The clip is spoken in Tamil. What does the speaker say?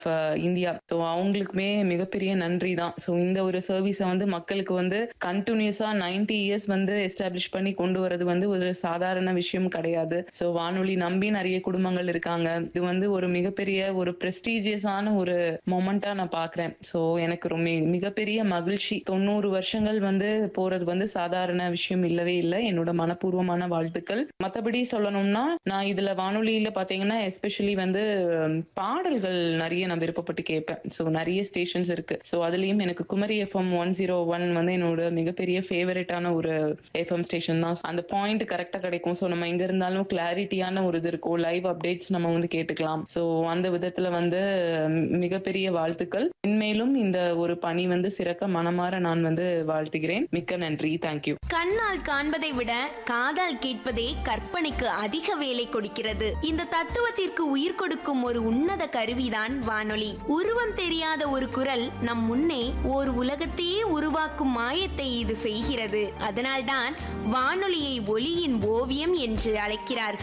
இந்தியா. ஸோ அவங்களுக்குமே மிகப்பெரிய நன்றி தான். ஸோ இந்த ஒரு சர்வீஸ வந்து மக்களுக்கு வந்து கன்டினியூஸா 90 இயர்ஸ் வந்து எஸ்டாப்ளிஷ் பண்ணி கொண்டு வரது வந்து ஒரு சாதாரண விஷயம் கிடையாது. ஸோ வானொலி நம்பி நெறைய குடும்பங்கள் இருக்காங்க. இது வந்து ஒரு மிகப்பெரிய ஒரு பிரஸ்டீஜியஸான ஒரு மொமெண்ட்டா நான் பார்க்குறேன். ஸோ எனக்கு ஒரு மி மிகப்பெரிய மகிழ்ச்சி. 90 வருஷங்கள் வந்து போறது வந்து சாதாரண விஷயம் இல்லவே இல்ல. என்னோட மனப்பூர்வமான வாழ்த்துக்கள். மத்தபடி சொல்லணும்னா, நான் இதுல வானொலியில பார்த்தீங்கன்னா, எஸ்பெஷலி வந்து பாடல்கள் நெறைய நான் விருப்பப்பட்டு கேட்பேன். ஸோ நெறைய ஸ்டேஷன்ஸ் இருக்கு. ஸோ அதுலயும் எனக்கு குமரி எஃப்எம் 101 வந்து என்னோட மிகப்பெரிய ஃபேவரைட்டான ஒரு எஃப்எம் ஸ்டேஷன் தான். அந்த பாயிண்ட் கரெக்ட்டா கிடைக்கும். ஸோ நம்ம எங்க இருந்தாலும் கிளாரிட்டியான ஒரு இது இருக்கும். லைவ் அப்டேட்ஸ் நம்ம வந்து கேட்டுக்கலாம். ஸோ அந்த விதத்துல வந்து மிகப்பெரிய வாழ்த்துக்கள். மென்மேலும் இந்த ஒரு பணி வந்து சிறக்க மனமார நான் வந்து வாழ்த்துகிறேன். மிக்க நன்றி. Thank you. கண்ணால் காண்பதை விட காதால் கேட்பதே கற்பனைக்கு அதிக வேலை கொடுக்கிறது இந்த தத்துவத்திற்கு உயிர் கொடுக்கும் ஒரு உன்னத கருவிதான் வானொலி உருவம் தெரியாத ஒரு குரல் நம் முன்னே ஓர் உலகத்தையே உருவாக்கும் மாயத்தை இது செய்கிறது அதனால்தான் வானொலியை ஒலியின் ஓவியம் என்று அழைக்கிறார்கள்